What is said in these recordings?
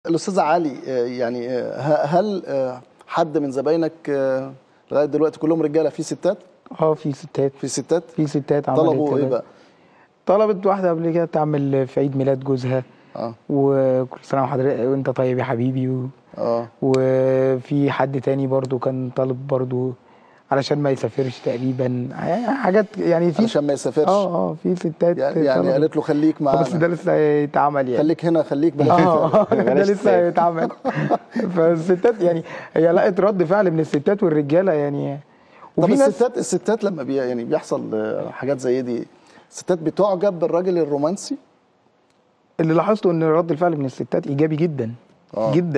الاستاذ علي آه، يعني آه، ه- هل آه، حد من زباينك آه، لغايه دلوقتي كلهم رجاله في ستات اه في ستات في ستات في ستات عملت طلبوا ايه كده. بقى طلبت واحده قبل كده تعمل في عيد ميلاد جوزها اه وكل سنه وحضرتك وانت طيب يا حبيبي و... اه وفي حد تاني برضو كان طالب برضو علشان ما يسافرش تقريبا حاجات يعني في علشان ما يسافرش اه اه في ستات يعني, يعني طلبت. قالت له خليك آه، بس ده معانا لسه هيتعمل يعني خليك هنا خليك بلاش اه تسافر. ده بلاش لسه تسافر. هيتعمل فالستات يعني هي لقت رد فعل من الستات والرجاله يعني طب وفي ناس الستات الستات لما بي يعني بيحصل آه، حاجات زي دي الستات بتعجب بالراجل الرومانسي اللي لاحظته ان رد الفعل من الستات ايجابي جدا آه. جدا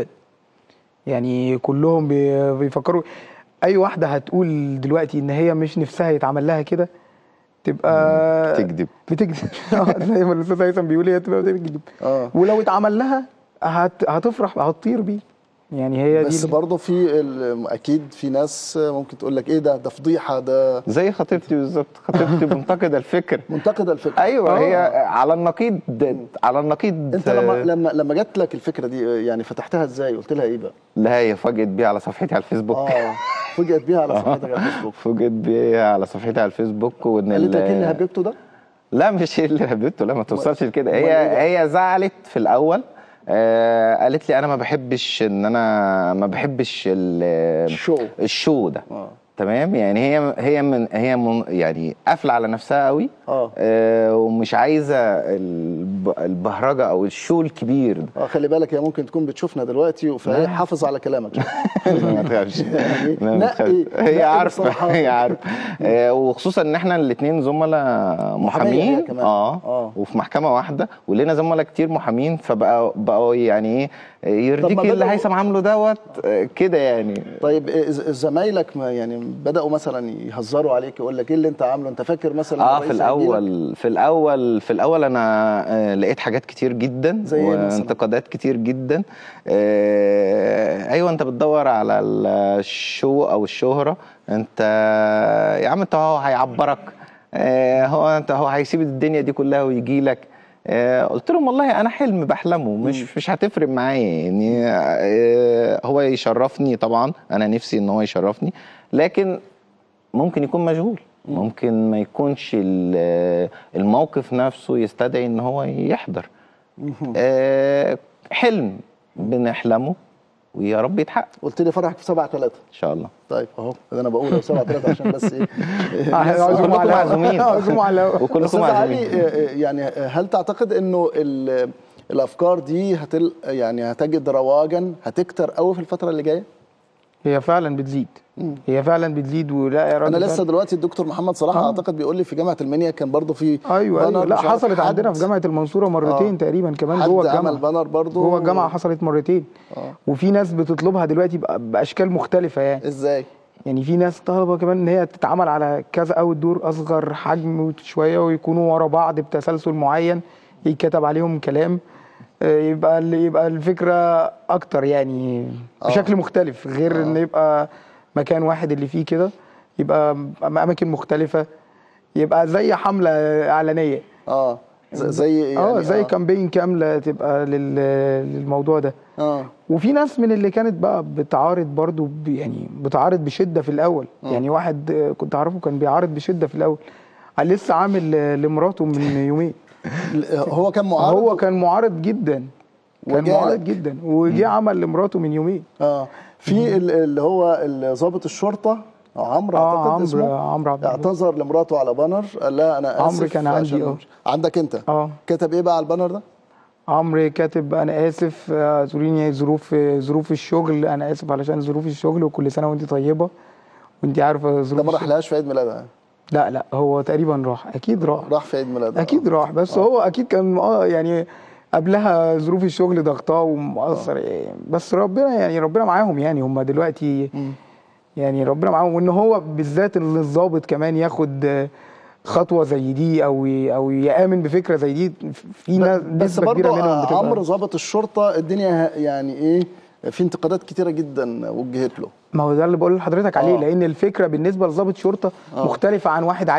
يعني كلهم بي- بيفكروا اي واحده هتقول دلوقتي ان هي مش نفسها يتعمل لها كده تبقى تكذب بتكذب آه، زي ما الاستاذ هيثم بيقول هي تبقى بتكذب اه ولو اتعمل لها هت... هتفرح هتطير بيه يعني هي بس دي برضه في ال- اكيد في ناس ممكن تقول لك ايه ده ده فضيحه ده زي خطيبتي بالظبط خطيبتي منتقده الفكر منتقده الفكره ايوه آه. هي على النقيض على النقيض انت لما لما لما جات لك الفكره دي يعني فتحتها ازاي قلت لها ايه بقى لا هي فاجئت بيها على صفحتي على الفيسبوك اه فوجئت بيها على صفحتك على الفيسبوك فوجئت بيها على صفحتي على الفيسبوك وان قالت لك ال- ايه اللي هببته ده لا مش هي اللي هبته لا ما توصلش لكده أمال هي إيه بقى؟ هي زعلت في الاول آه قالت لي انا ما بحبش ان انا ما بحبش ال- الشو الشو ده اه تمام يعني هي هي من هي من يعني قافله على نفسها قوي اه آه ومش عايزه الب- البهرجه او الشو الكبير ده اه خلي بالك هي ممكن تكون بتشوفنا دلوقتي فهي لا. حافظ على كلامك ما تخافش يعني لا، ما نقي- تخافش. نقي هي عارفه بصراحة. هي عارفه آه، وخصوصا ان احنا الاثنين زملاء محامية هي محامين كمان. اه آه. وفي محكمه واحده ولنا زملاء كتير محامين فبقوا بقوا يعني ايه يرضيك ما اللي بدأوا- هيثم عامله دوت آه، كده يعني طيب إيه ز- زمايلك ما يعني بداوا مثلا يهزروا عليك يقول لك ايه اللي انت عامله انت فاكر مثلا اه الرئيس في هيديلك؟ الاول في الاول في الاول انا آه، لقيت حاجات كتير جدا زي إيه مثلاً؟ وانتقادات كتير جدا آه، ايوه انت بتدور على الشو او الشهره انت يا عم انت هو هيعبرك آه، هو انت هو هيسيب الدنيا دي كلها ويجي لك آه، قلت لهم والله انا حلم بحلمه مش مش هتفرق معايا يعني آه، هو يشرفني طبعا انا نفسي ان هو يشرفني لكن ممكن يكون مشغول ممكن ما يكونش ال- الموقف نفسه يستدعي ان هو يحضر آه، حلم بنحلمه ويا رب يتحقق قلت لي فرحك في 7 3 ان شاء الله طيب اهو ده انا بقول 7 3 عشان بس ايه عزوموا كلكم على معزومين. عزوموا على وكلكم استاذ علي معزومين آه، آه، يعني آه، هل تعتقد انه ال- الافكار دي هتل يعني هتجد رواجا هتكتر قوي في الفتره اللي جايه هي فعلا بتزيد هي فعلا بتزيد ولا يا انا راجل لسه دلوقتي الدكتور محمد صلاح آه. اعتقد بيقول لي في جامعه المنيا كان برضه في ايوه ايوه بانر لا مش عارف حصلت حد- عندنا في جامعه المنصوره مرتين آه. تقريبا كمان حد جوه عمل الجامعه بانر برضه جوه الجامعه حصلت مرتين آه. وفي ناس بتطلبها دلوقتي بأ- باشكال مختلفه يعني ازاي يعني في ناس طالبه كمان ان هي تتعمل على كذا اوت دور اصغر حجم شويه ويكونوا ورا بعض بتسلسل معين يتكتب عليهم كلام آه، يبقى ال- يبقى الفكره اكتر يعني آه. بشكل مختلف غير آه. ان يبقى مكان واحد اللي فيه كده يبقى اماكن مختلفه يبقى زي حمله اعلانيه اه ز- زي يعني اه زي كامبين كامله تبقى لل- للموضوع ده اه وفي ناس من اللي كانت بقى بتعارض برضو ب- يعني بتعارض بشده في الاول مم. يعني واحد آه، كنت اعرفه كان بيعارض بشده في الاول قال لسه عامل آه، لمراته من يومين هو كان معارض هو كان معارض جدا كان وجالك. معارض جدا وجه عمل لمراته من يومين اه في ال- اللي هو ال- ضابط الشرطه عمرو اه اعتقد عمرو اسمه عمرو عبد الجليل. اعتذر لمراته على بانر قال لها انا اسف عمرو كان عندي، عشان- اه. عندك انت اه كتب ايه بقى على البانر ده عمرو كاتب انا اسف آه، زوريني ظروف ظروف الشغل انا اسف علشان ظروف الشغل وكل سنه وانت طيبه وانت عارفه ده ظروف ما الشغل. راحلهاش في عيد ميلادها لا لا هو تقريبا راح اكيد راح راح في عيد ميلادها اكيد راح بس هو اكيد كان اه يعني قبلها ظروف الشغل ضغطاه ومؤثر يعني بس ربنا يعني ربنا معاهم يعني هم دلوقتي مم. يعني ربنا معاهم وان هو بالذات ان الضابط كمان ياخد آه، خطوه زي دي او ي- او يامن بفكره زي دي في ناس بس نسبه كبيره برضه منهم بتبقى عمرو ضابط الشرطه الدنيا ه- يعني ايه في انتقادات كتيره جدا وجهت له ما هو ده اللي بقول لحضرتك عليه آه. لان الفكره بالنسبه لضابط شرطه آه. مختلفه عن واحد عادي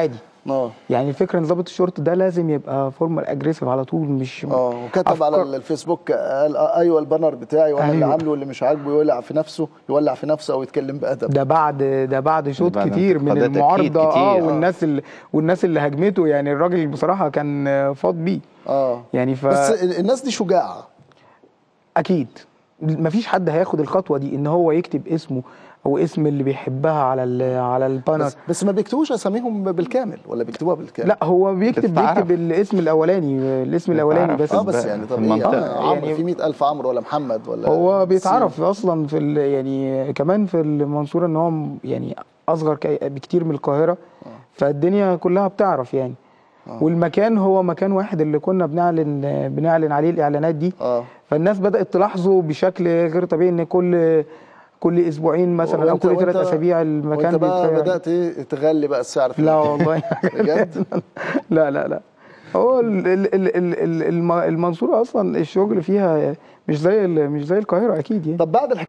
اه يعني الفكره ان ضابط الشرطه ده لازم يبقى فورمال اجريسيف على طول مش اه وكتب على أفكار- الفيسبوك قال آه، ايوه البانر بتاعي وانا اللي أيوة. عامله واللي مش عاجبه يولع في نفسه يولع في نفسه او يتكلم بادب ده بعد ده بعد شوط بعد كتير من انتقادات أكيد المعارضه اه كتير. والناس اللي والناس اللي هاجمته يعني الراجل بصراحه كان آه، فاض بيه اه يعني ف بس ال- الناس دي شجاعه اكيد مفيش حد هياخد الخطوه دي ان هو يكتب اسمه او اسم اللي بيحبها على ال- على البانر بس, بس ما بيكتبوش اساميهم بالكامل ولا بيكتبوها بالكامل لا هو بيكتب بتتعرف. بيكتب الاسم الاولاني الاسم الاولاني بتتعرف. بس اه بس في يعني طب ايه المنطقة. آه، عمرو يعني- في 100000 عمرو ولا محمد ولا هو سين. بيتعرف اصلا في ال- يعني كمان في المنصوره ان هو م- يعني اصغر ك- بكتير من القاهره فالدنيا كلها بتعرف يعني والمكان هو مكان واحد اللي كنا بنعلن بنعلن عليه الاعلانات دي اه فالناس بدات تلاحظه بشكل غير طبيعي ان كل كل اسبوعين مثلا او وأنت- كل ثلاث وأنت- اسابيع المكان وانت بقى بيتغير. بدات ايه تغلي بقى السعر في لا المكان. والله بجد لا لا لا هو ال- ال- ال- ال- ال- الم- المنصوره اصلا الشغل فيها مش زي ال- مش زي القاهره اكيد يعني طب بعد الحكايه